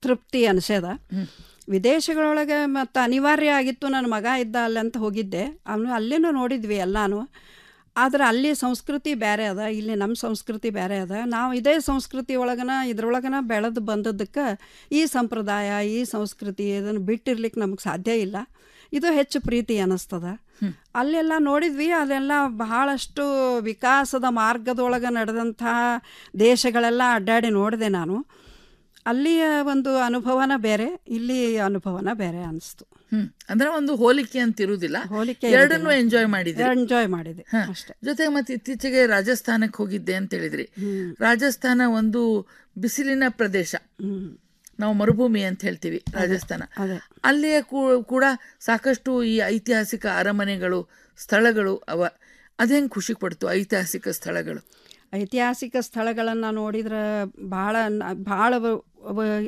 ಸಂತೃಪ್ತಿ ಅನಿಸ್ಯದ ವಿದೇಶಗಳೊಳಗೆ ಮತ್ತು ಅನಿವಾರ್ಯ ಆಗಿತ್ತು ನನ್ನ ಮಗ ಇದ್ದ ಅಲ್ಲಿ ಅಂತ ಹೋಗಿದ್ದೆ ಅವನು ಅಲ್ಲಿನೂ ನೋಡಿದ್ವಿ ಎಲ್ಲಾನು ಆದ್ರೆ ಅಲ್ಲಿ ಸಂಸ್ಕೃತಿ ಬೇರೆ ಅದ ಇಲ್ಲಿ ನಮ್ಮ ಸಂಸ್ಕೃತಿ ಬೇರೆ ಅದ ನಾವು ಇದೇ ಸಂಸ್ಕೃತಿ ಒಳಗನ ಇದ್ರೊಳಗನ ಬೆಳೆದು ಬಂದದ್ದಕ್ಕೆ ಈ ಸಂಪ್ರದಾಯ ಈ ಸಂಸ್ಕೃತಿ ಇದನ್ನು ಬಿಟ್ಟಿರ್ಲಿಕ್ಕೆ ನಮಗೆ ಸಾಧ್ಯ ಇಲ್ಲ ಇದು ಹೆಚ್ಚು ಪ್ರೀತಿ ಅನ್ನಿಸ್ತದ ಅಲ್ಲೆಲ್ಲ ನೋಡಿದ್ವಿ ಅಲ್ಲೆಲ್ಲ ಬಹಳಷ್ಟು ವಿಕಾಸದ ಮಾರ್ಗದೊಳಗೆ ನಡೆದಂಥ ದೇಶಗಳೆಲ್ಲ ಅಡ್ಡಾಡಿ ನೋಡಿದೆ ನಾನು ಅಲ್ಲಿಯ ಒಂದು ಅನುಭವನ ಬೇರೆ ಇಲ್ಲಿ ಅನುಭವನ ಬೇರೆ ಅನಿಸ್ತು ಹ್ಮ್ ಅಂದ್ರೆ ಒಂದು ಹೋಲಿಕೆ ಅಂತ ಇರುವುದಿಲ್ಲ ಹೋಲಿಕೆ ಎರಡನ್ನೂ ಎಂಜಾಯ್ ಮಾಡಿದ್ರಿ ಎಂಜಾಯ್ ಮಾಡಿದೆ ಹ. ಅಷ್ಟೇ ಜೊತೆಗೆ ಮತ್ತೆ ಇತ್ತೀಚೆಗೆ ರಾಜಸ್ಥಾನಕ್ಕೆ ಹೋಗಿದ್ದೆ ಅಂತ ಹೇಳಿದ್ರಿ ರಾಜಸ್ಥಾನ ಒಂದು ಬಿಸಿಲಿನ ಪ್ರದೇಶ ನಾವು ಮರುಭೂಮಿ ಅಂತ ಹೇಳ್ತೀವಿ ರಾಜಸ್ಥಾನ ಅದೇ ಅಲ್ಲಿಯ ಕೂ- ಕೂಡ ಸಾಕಷ್ಟು ಈ ಐತಿಹಾಸಿಕ ಅರಮನೆಗಳು ಸ್ಥಳಗಳು ಅವ ಅದೇಂಗೆ ಖುಷಿ ಪಡ್ತು ಐತಿಹಾಸಿಕ ಸ್ಥಳಗಳು ಐತಿಹಾಸಿಕ ಸ್ಥಳಗಳನ್ನು ನೋಡಿದ್ರೆ ಭಾಳ ನ- ಭಾಳ ವ- ವ-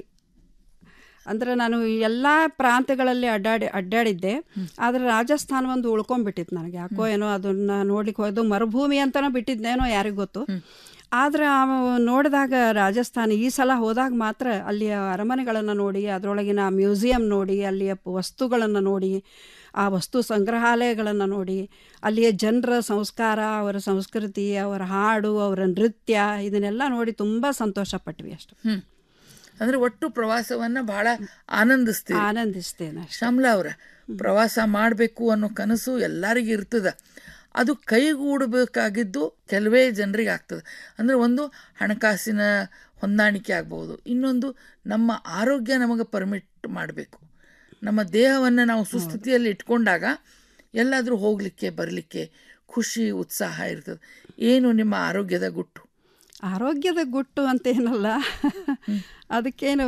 ಅಂದ್ರೆ ನಾನು ಎಲ್ಲ ಪ್ರಾಂತ್ಯಗಳಲ್ಲಿ ಅಡ್ಡಾಡಿ ಅಡ್ಡಾಡಿದ್ದೆ ಆದರೆ ರಾಜಸ್ಥಾನ ಒಂದು ಉಳ್ಕೊಂಡ್ಬಿಟ್ಟಿತ್ತು ನನಗೆ ಯಾಕೋ ಏನೋ ಅದನ್ನ ನೋಡ್ಲಿಕ್ಕೆ ಹೋದು ಮರುಭೂಮಿ ಅಂತಲೇ ಬಿಟ್ಟಿದ್ನೇನೋ ಯಾರಿಗೂ ಗೊತ್ತು ಆದರೆ ನೋಡಿದಾಗ ರಾಜಸ್ಥಾನ ಈ ಸಲ ಹೋದಾಗ ಮಾತ್ರ ಅಲ್ಲಿಯ ಅರಮನೆಗಳನ್ನು ನೋಡಿ ಅದರೊಳಗಿನ ಮ್ಯೂಸಿಯಂ ನೋಡಿ ಅಲ್ಲಿಯ ಪ- ವಸ್ತುಗಳನ್ನು ನೋಡಿ ಆ ವಸ್ತು ಸಂಗ್ರಹಾಲಯಗಳನ್ನು ನೋಡಿ ಅಲ್ಲಿಯ ಜನರ ಸಂಸ್ಕಾರ ಅವರ ಸಂಸ್ಕೃತಿ ಅವರ ಹಾಡು ಅವರ ನೃತ್ಯ ಇದನ್ನೆಲ್ಲ ನೋಡಿ ತುಂಬ ಸಂತೋಷ ಪಟ್ವಿ ಅಷ್ಟು ಹ್ಮ್ ಅಂದ್ರೆ ಒಟ್ಟು ಪ್ರವಾಸವನ್ನ ಬಹಳ ಆನಂದಿಸ್ತೀವಿ ಆನಂದಿಸ್ತೇನೆ ಅಷ್ಟೆ ಶ್ಯಾಮ್ಲಾ ಅವರ ಪ್ರವಾಸ ಮಾಡಬೇಕು ಅನ್ನೋ ಕನಸು ಎಲ್ಲರಿಗೂ ಇರ್ತದ ಅದು ಕೈಗೂಡಬೇಕಾಗಿದ್ದು ಕೆಲವೇ ಜನರಿಗೆ ಆಗ್ತದೆ ಅಂದರೆ ಒಂದು ಹಣಕಾಸಿನ ಹೊಂದಾಣಿಕೆ ಆಗ್ಬೋದು ಇನ್ನೊಂದು ನಮ್ಮ ಆರೋಗ್ಯ ನಮಗೆ ಪರ್ಮಿಟ್ ಮಾಡಬೇಕು ನಮ್ಮ ದೇಹವನ್ನು ನಾವು ಸುಸ್ಥಿತಿಯಲ್ಲಿ ಇಟ್ಕೊಂಡಾಗ ಎಲ್ಲಾದರೂ ಹೋಗಲಿಕ್ಕೆ ಬರಲಿಕ್ಕೆ ಖುಷಿ ಉತ್ಸಾಹ ಇರ್ತದೆ ಏನು ನಿಮ್ಮ ಆರೋಗ್ಯದ ಗುಟ್ಟು ಆರೋಗ್ಯದ ಗುಟ್ಟು ಅಂತೇನಲ್ಲ ಅದಕ್ಕೇನು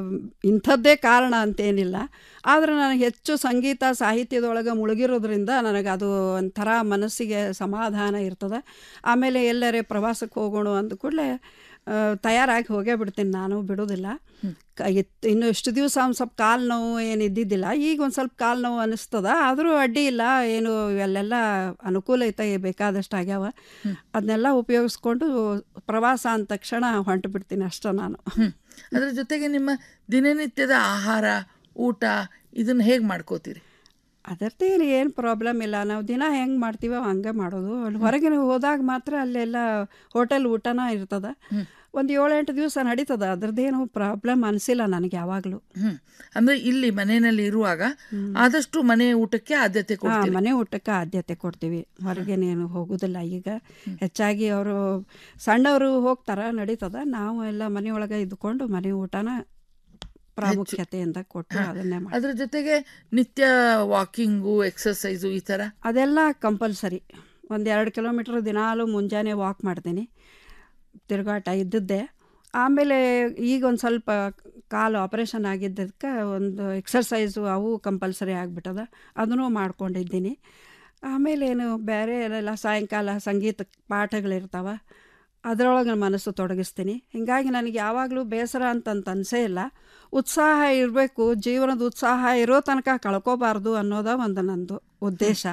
ಇಂಥದ್ದೇ ಕಾರಣ ಅಂತೇನಿಲ್ಲ ಆದರೆ ನನಗೆ ಹೆಚ್ಚು ಸಂಗೀತ ಸಾಹಿತ್ಯದೊಳಗೆ ಮುಳುಗಿರೋದ್ರಿಂದ ನನಗೆ ಅದು ಒಂಥರ ಮನಸ್ಸಿಗೆ ಸಮಾಧಾನ ಇರ್ತದೆ ಆಮೇಲೆ ಎಲ್ಲರೇ ಪ್ರವಾಸಕ್ಕೆ ಹೋಗೋಣ ಅಂದ ಕೂಡಲೇ ತಯಾರಾಗಿ ಹೋಗೇ ಬಿಡ್ತೀನಿ ನಾನು ಬಿಡೋದಿಲ್ಲ ಕ- ಇತ್- ಇನ್ನು ಇಷ್ಟು ದಿವಸ ಒಂದು ಸ್ವಲ್ಪ ಕಾಲು ನೋವು ಏನು ಇದ್ದಿದ್ದಿಲ್ಲ ಈಗ ಒಂದು ಸ್ವಲ್ಪ ಕಾಲು ನೋವು ಅನಿಸ್ತದ ಆದರೂ ಅಡ್ಡಿ ಇಲ್ಲ ಏನು ಇವೆಲ್ಲೆಲ್ಲ ಅನುಕೂಲ ಐತೆ ಬೇಕಾದಷ್ಟು ಆಗ್ಯಾವ ಅದನ್ನೆಲ್ಲ ಉಪಯೋಗಿಸ್ಕೊಂಡು ಪ್ರವಾಸ ಅಂದ ತಕ್ಷಣ ಹೊಂಟು ಬಿಡ್ತೀನಿ ಅಷ್ಟೇ ನಾನು ಹ್ಮ್. ಅದ್ರ ಜೊತೆಗೆ ನಿಮ್ಮ ದಿನನಿತ್ಯದ ಆಹಾರ ಊಟ ಇದನ್ನ ಹೇಗೆ ಮಾಡ್ಕೋತೀರಿ ಅದರದ್ದೇನು ಏನು ಪ್ರಾಬ್ಲಮ್ ಇಲ್ಲ ನಾವು ದಿನ ಹೆಂಗೆ ಮಾಡ್ತೀವೋ ಹಂಗೆ ಮಾಡೋದು ಅಲ್ಲಿ ಹೊರಗಿನ ಹೋದಾಗ ಮಾತ್ರ ಅಲ್ಲೆಲ್ಲ ಹೋಟೆಲ್ ಊಟನ ಇರ್ತದೆ ಒಂದು ಏಳೆಂಟು ದಿವಸ ನಡೀತದೆ ಅದ್ರದ್ದೇನು ಪ್ರಾಬ್ಲಮ್ ಅನಿಸಿಲ್ಲ ನನಗೆ ಯಾವಾಗಲೂ ಹ್ಮ್ ಅಂದ್ರೆ ಇಲ್ಲಿ ಮನೆಯಲ್ಲಿ ಇರುವಾಗ ಆದಷ್ಟು ಮನೆ ಊಟಕ್ಕೆ ಆದ್ಯತೆ ಹಾಂ ಕೊಡ್ತೀರಿ ಮನೆ ಊಟಕ್ಕೆ ಆದ್ಯತೆ ಕೊಡ್ತೀವಿ ಹೊರಗೇನೇನು ಹೋಗೋದಿಲ್ಲ ಈಗ ಹೆಚ್ಚಾಗಿ ಅವರು ಸಣ್ಣವರು ಹೋಗ್ತಾರ ನಡೀತದ ನಾವು ಎಲ್ಲ ಮನೆಯೊಳಗೆ ಇದ್ಕೊಂಡು ಮನೆ ಊಟನ ಪ್ರಾಮುಖ್ಯತೆಯಿಂದ ಕೊಟ್ಟು ಅದನ್ನೇ ಮಾಡಿ ಅದ್ರ ಜೊತೆಗೆ ನಿತ್ಯ ವಾಕಿಂಗು ಎಕ್ಸರ್ಸೈಸು ಈ ತರ ಅದೆಲ್ಲ ಕಂಪಲ್ಸರಿ ಒಂದು ಎರಡು ಕಿಲೋಮೀಟ್ರ್ ದಿನಾಲೂ ಮುಂಜಾನೆ ವಾಕ್ ಮಾಡ್ತೀನಿ ತಿರುಗಾಟ ಇದ್ದದ್ದೇ ಆಮೇಲೆ ಈಗ ಒಂದು ಸ್ವಲ್ಪ ಕಾಲು ಆಪ್ರೇಷನ್ ಆಗಿದ್ದಕ್ಕೆ ಒಂದು ಎಕ್ಸರ್ಸೈಸು ಅವು ಕಂಪಲ್ಸರಿ ಆಗಿಬಿಟ್ಟದ ಅದನ್ನು ಮಾಡ್ಕೊಂಡಿದ್ದೀನಿ ಆಮೇಲೆ ಏನು ಬೇರೆ ಎಲ್ಲ ಸಾಯಂಕಾಲ ಸಂಗೀತ ಪಾಠಗಳಿರ್ತಾವ ಅದರೊಳಗೆ ಮನಸ್ಸು ತೊಡಗಿಸ್ತೀನಿ ಹೀಗಾಗಿ ನನಗೆ ಯಾವಾಗಲೂ ಬೇಸರ ಅಂತಂತ ಅನಿಸೇ ಇಲ್ಲ ಉತ್ಸಾಹ ಇರಬೇಕು ಜೀವನದ ಉತ್ಸಾಹ ಇರೋ ತನಕ ಕಳ್ಕೋಬಾರ್ದು ಅನ್ನೋದ ಒಂದು ನಂದು ಉದ್ದೇಶ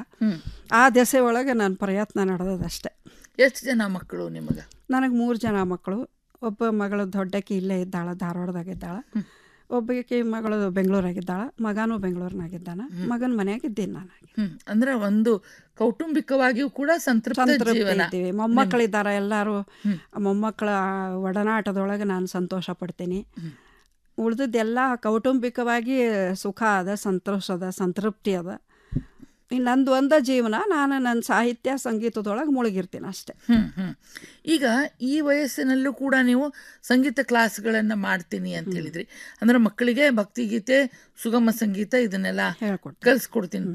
ಆ ದೆಸೆ ಒಳಗೆ ನನ್ನ ಪ್ರಯತ್ನ ನಡೆದದಷ್ಟೆ ಎಷ್ಟು ಜನ ಮಕ್ಕಳು ನಿಮಗೆ ನನಗೆ ಮೂರು ಜನ ಮಕ್ಕಳು ಒಬ್ಬ ಮಗಳು ದೊಡ್ಡಕ್ಕೆ ಇಲ್ಲೇ ಇದ್ದಾಳೆ ಧಾರವಾಡದಾಗ ಇದ್ದಾಳೆ ಒಬ್ಬಕ್ಕೆ ಮಗಳು ಬೆಂಗಳೂರಾಗಿದ್ದಾಳೆ ಮಗನೂ ಬೆಂಗಳೂರಿನಾಗಿದ್ದಾನೆ ಮಗನ ಮನೆಯಾಗ ಇದ್ದೀನಿ ನಾನು ಹ್ಮ್ ಅಂದ್ರೆ ಒಂದು ಕೌಟುಂಬಿಕವಾಗಿಯೂ ಕೂಡ ಸಂತೃಪ್ತ ಸಂತೃಪ್ತಿ ಜೀವನ ಇದ್ದೀವಿ ಮೊಮ್ಮಕ್ಕಳಿದ್ದಾರೆ ಎಲ್ಲರೂ ಮೊಮ್ಮಕ್ಕಳ ಒಡನಾಟದೊಳಗೆ ನಾನು ಸಂತೋಷ ಪಡ್ತೀನಿ ಉಳಿದದ್ದೆಲ್ಲ ಕೌಟುಂಬಿಕವಾಗಿ ಸುಖ ಅದ ಸಂತೋಷ ಅದ ಸಂತೃಪ್ತಿ ಅದ ಇನ್ನು ನಂದು ಒಂದ ಜೀವನ ನಾನು ನನ್ನ ಸಾಹಿತ್ಯ ಸಂಗೀತದೊಳಗೆ ಮುಳುಗಿರ್ತೀನಿ ಅಷ್ಟೆ ಹ್ಮ್ ಹ್ಮ್ ಈಗ ಈ ವಯಸ್ಸಿನಲ್ಲೂ ಕೂಡ ನೀವು ಸಂಗೀತ ಕ್ಲಾಸ್ಗಳನ್ನ ಮಾಡ್ತೀನಿ ಅಂತ ಹೇಳಿದ್ರಿ ಅಂದ್ರೆ ಮಕ್ಕಳಿಗೆ ಭಕ್ತಿಗೀತೆ ಸುಗಮ ಸಂಗೀತ ಇದನ್ನೆಲ್ಲ ಹೇಳ್ಕೊಡ್ತೀನಿ ಕಲಿಸ್ಕೊಡ್ತೀನಿ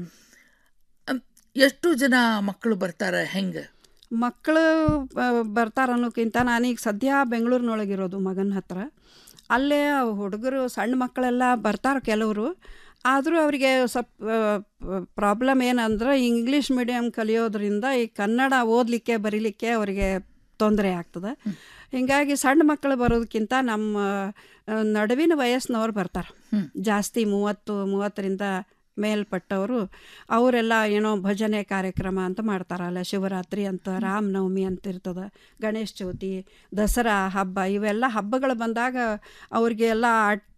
ಅಮ್, ಎಷ್ಟು ಜನ ಮಕ್ಕಳು ಬರ್ತಾರೆ ಹೆಂಗ ಮಕ್ಕಳು ಬರ್ತಾರೆ ಅನ್ನೋಕ್ಕಿಂತ ನಾನೀಗ ಸದ್ಯ ಬೆಂಗಳೂರಿನೊಳಗಿರೋದು ಮಗನ ಹತ್ರ ಅಲ್ಲೇ ಹುಡುಗರು ಸಣ್ಣ ಮಕ್ಕಳೆಲ್ಲ ಬರ್ತಾರೆ ಕೆಲವರು ಆದರೂ ಅವರಿಗೆ ಸ್ವಲ್ಪ ಪ್ರಾಬ್ಲಮ್ ಏನಂದ್ರೆ ಇಂಗ್ಲೀಷ್ ಮೀಡಿಯಮ್ ಕಲಿಯೋದ್ರಿಂದ ಈ ಕನ್ನಡ ಓದಲಿಕ್ಕೆ ಬರೀಲಿಕ್ಕೆ ಅವರಿಗೆ ತೊಂದರೆ ಆಗ್ತದೆ ಹೀಗಾಗಿ ಸಣ್ಣ ಮಕ್ಕಳು ಬರೋದಕ್ಕಿಂತ ನಮ್ಮ ಆ, ನಡುವಿನ ವಯಸ್ಸಿನವ್ರು ಬರ್ತಾರೆ ಜಾಸ್ತಿ ಮೂವತ್ತು ಮೂವತ್ತರಿಂದ ಮೇಲ್ಪಟ್ಟವರು ಅವರೆಲ್ಲ ಏನೋ ಭಜನೆ ಕಾರ್ಯಕ್ರಮ ಅಂತ ಮಾಡ್ತಾರಲ್ಲ ಶಿವರಾತ್ರಿ ಅಂತ ರಾಮನವಮಿ ಅಂತ ಇರ್ತದೆ ಗಣೇಶ ಚೌತಿ ದಸರಾ ಹಬ್ಬ ಇವೆಲ್ಲ ಹಬ್ಬಗಳು ಬಂದಾಗ ಅವ್ರಿಗೆ ಎಲ್ಲ